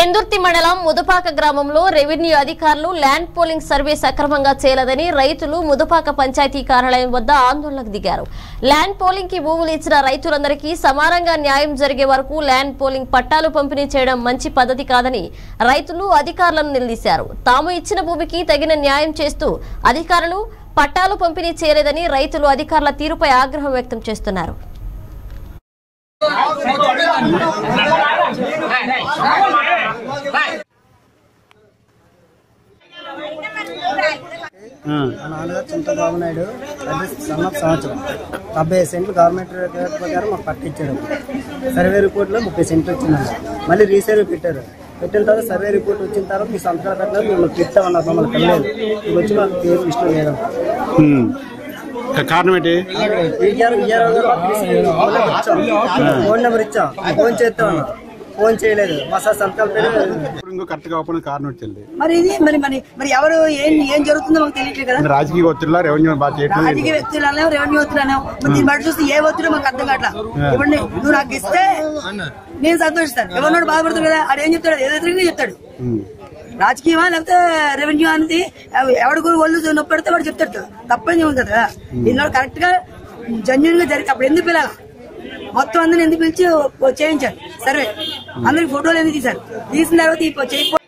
పెందుర్తి మండలం ముదుపాక గ్రామంలో రెవెన్యూ అధికారులు ల్యాండ్ పోలింగ్ సర్వే సక్రమంగా చేయలేదని రైతులు ముదుపాక పంచాయతీ కార్యాలయం వద్ద ఆందోళనకు దిగారు ల్యాండ్ పోలింగ్ కి భూములు ఇచ్చిన రైతులందరికీ సమానంగా న్యాయం జరిగే వరకు ల్యాండ్ పోలింగ్ పట్టాలు పంపిణీ చేయడం మంచి పద్ధతి కాదని రైతులు అధికారులను నిలదీశారు తాము ఇచ్చిన భూమికి తగిన న్యాయం చేస్తూ అధికారులు పట్టాలు పంపిణీ చేయలేదని రైతులు అధికారుల తీరుపై ఆగ్రహం వ్యక్తం చేస్తున్నారు మా నాన్నగారు చింతబాబు నాయుడు అడ్రస్ సన్న సంవత్సరం డెబ్బై ఐదు సెంట్లు గవర్నమెంట్ రేట్ ప్రకారం మాకు పట్ట ఇచ్చారు సర్వే రిపోర్ట్లో ముప్పై సెంట్లు వచ్చిందండి మళ్ళీ రీసర్వే పెట్టారు పెట్టిన తర్వాత సర్వే రిపోర్ట్ వచ్చిన తర్వాత మీ సంతకాలు పెట్టలేదు మిమ్మల్ని తిట్టామన్నారు మమ్మల్ని కలలేదు ఇవి వచ్చి మాకు పేరు ఇష్టం లేదండి ఉమ్. కా- కారణం ఏంటి విజయాలు విజయాలు ఫోన్ నెంబర్ ఇచ్చాం ఫోన్ చేస్తామన్నా ఫోన్ చేయలేదు మా సార్ సంతకాల పేరు ఇప్పుడు ఇంకో కరెక్ట్ కాకపోయినా కారణం వచ్చింది మరి ఇది మరి మరి మరి ఎవరు ఏం ఏం జరుగుతుందో మాకు తెలియట్లేదు కదా రాజకీయ ఒత్తిడిలో రెవెన్యూ బాగా చేయట్లేదు రాజకీయ వ్యక్తులు అనే రెవెన్యూ వ్యక్తులు అనే దీన్ని బట్టి చూస్తే ఏ ఒత్తిడో మాకు అర్థం కావట్లా ఇప్పుడు నీ- నువ్వు నాకు ఇస్తే నేను సంతోషిస్తాను ఎవరినోడు బాధపడతాడు కదా ఆడు ఏం చెప్తాడు ఏదైతే చెప్తాడు ఉమ్. రాజకీయమా లేకపోతే రెవెన్యూ అనేది ఎవ- ఎవడికి ఒళ్ళు నొప్పి పెడితే వాడు చెప్తాడు తప్పని ఉంది కదా దీనిలో కరెక్ట్ గా జెన్యున్ గా జరిగి అప్పుడు ఎందుకు పిల్లల మొత్తం అందరిని ఎందుకు పిలిచి ఓ- ఓ చేయించారు సర్వే అందరికి ఫోటోలు ఎందుకు తీశారు తీసిన తర్వాత ఈ చేయకపోతే